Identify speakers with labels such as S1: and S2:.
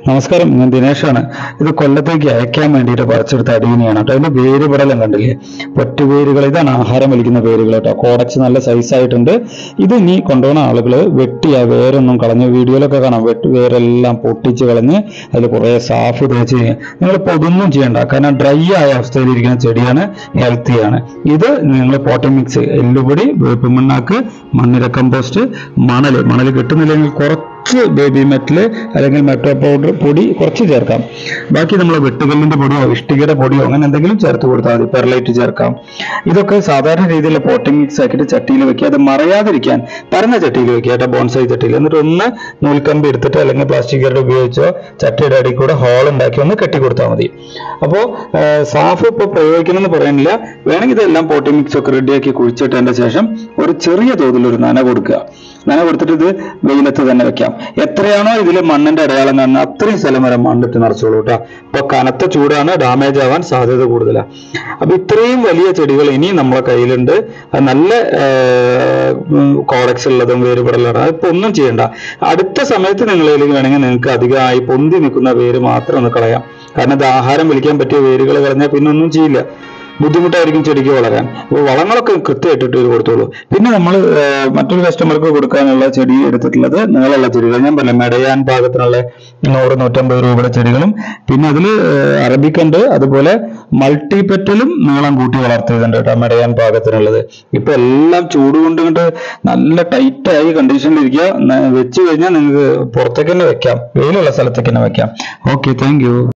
S1: നമസ്കാരം ഞാൻ ദിനേശാണ് ഇത് കൊല്ലത്തേക്ക് അയക്കാൻ വേണ്ടിയിട്ട് പറിച്ചെടുത്ത അടീനിയാണ് കേട്ടോ അതിന്റെ വേര് പടലം കണ്ടില്ലേ ഒറ്റ വേരുകൾ ഇതാണ് ആഹാരം വലിക്കുന്ന വേരുകൾ കേട്ടോ കോടച്ച് നല്ല സൈസ് ആയിട്ടുണ്ട് ഇത് ഇനി കൊണ്ടുപോകുന്ന ആളുകൾ വെട്ടി ആ വേരൊന്നും കളഞ്ഞ് വീഡിയോയിലൊക്കെ കാണാം വെട്ടി വേരെല്ലാം പൊട്ടിച്ച് കളഞ്ഞ് അതിൽ കുറേ സാഫ് തേച്ച് നിങ്ങൾ പൊതൊന്നും ചെയ്യണ്ട കാരണം ഡ്രൈ ആയ അവസ്ഥയിലിരിക്കുന്ന ചെടിയാണ് ഹെൽത്തിയാണ് ഇത് നിങ്ങൾ പോട്ടി മിക്സ് എല്ലുപൊടി വേപ്പിമണ്ണാക്ക് മണ്ണിര കമ്പോസ്റ്റ് മണൽ മണൽ കിട്ടുന്നില്ലെങ്കിൽ കുറച്ച് ബേബി മെറ്റൽ അല്ലെങ്കിൽ മെട്രോ പൗഡർ പൊടി കുറച്ച് ചേർക്കാം ബാക്കി നമ്മൾ വെട്ടുകല്ലിന്റെ പൊടിയോ ഇഷ്ടികയുടെ പൊടിയോ അങ്ങനെ എന്തെങ്കിലും ചേർത്ത് കൊടുത്താൽ മതി പെർലൈറ്റ് ചേർക്കാം ഇതൊക്കെ സാധാരണ രീതിയിലുള്ള പോട്ടിംഗ് മിക്സ് ആക്കിയിട്ട് ചട്ടിയിൽ വെക്കുക അത് മറയാതിരിക്കാൻ പരന്ന ചട്ടിയിൽ വെക്കുക കേട്ടോ ബോൺസൈ ചട്ടിയിൽ എന്നിട്ട് ഒന്ന് നൂൽക്കമ്പി എടുത്തിട്ട് അല്ലെങ്കിൽ പ്ലാസ്റ്റിക് കരട് ഉപയോഗിച്ചോ ചട്ടിയുടെ അടിയിൽ കൂടെ ഹോൾ ഉണ്ടാക്കി ഒന്ന് കെട്ടി കൊടുത്താൽ മതി അപ്പോൾ സാഫ് ഇപ്പോൾ പ്രയോഗിക്കണമെന്ന് പറയുന്നില്ല വേണമെങ്കിൽ ഇതെല്ലാം പോട്ടിംഗ് മിക്സ് ഒക്കെ റെഡിയാക്കി കുഴിച്ചിട്ടതിന്റെ ശേഷം ഒരു ചെറിയ തോതിൽ ഒരു നന കൊടുക്കുക നന കൊടുത്തിട്ട് ഇത് വെയിലത്ത് തന്നെ വെക്കാം എത്രയാണോ ഇതിൽ മണ്ണിന്റെ അടയാളം കാണുന്നത് അത്രയും സ്ഥലം വരെ മണ്ണിട്ട് നിറച്ചോളൂ കേട്ടോ അപ്പൊ കനത്ത ചൂടാണ് ഡാമേജ് ആവാൻ സാധ്യത കൂടുതലാണ് അപ്പൊ ഇത്രയും വലിയ ചെടികൾ ഇനിയും നമ്മളെ കയ്യിലുണ്ട് അത് നല്ല കോഡക്സ് ഉള്ളതും വേരുപടലാണ് അതിപ്പോ ഒന്നും ചെയ്യണ്ട അടുത്ത സമയത്ത് നിങ്ങളിലേക്ക് വേണമെങ്കിൽ നിങ്ങൾക്ക് അധികമായി പൊന്തി നിൽക്കുന്ന വേര് മാത്രം ഒന്ന് കളയാം കാരണം ഇത് ആഹാരം വലിക്കാൻ പറ്റിയ വേരുകൾ കളഞ്ഞാൽ പിന്നെ ഒന്നും ചെയ്യില്ല ബുദ്ധിമുട്ടായിരിക്കും ചെടിക്ക് വളരാൻ അപ്പോൾ വളങ്ങളൊക്കെ കൃത്യമായിട്ടിട്ട് ഇത് കൊടുത്തോളൂ പിന്നെ നമ്മൾ മറ്റൊരു കസ്റ്റമർക്ക് കൊടുക്കാനുള്ള ചെടി എടുത്തിട്ടുള്ളത് നീളമുള്ള ചെടികൾ ഞാൻ പറഞ്ഞ മെടയാൻ പാകത്തിനുള്ള നൂറ് നൂറ്റമ്പത് രൂപയുടെ ചെടികളും പിന്നെ അതിൽ അറബിക്കുണ്ട് അതുപോലെ മൾട്ടി പെറ്റലും നീളം കൂട്ടി വളർത്തിയതുണ്ട് കേട്ടോ മെടയാൻ പാകത്തിനുള്ളത് ഇപ്പൊ എല്ലാം ചൂട് കൊണ്ട് കണ്ട് നല്ല ടൈറ്റായി കണ്ടീഷനിൽ ഇരിക്കുക ന- വെച്ച് കഴിഞ്ഞാൽ നിങ്ങൾക്ക് പുറത്തേക്ക് തന്നെ വെക്കാം വെയിലുള്ള സ്ഥലത്തേക്ക് തന്നെ വെക്കാം ഓക്കെ താങ്ക് യു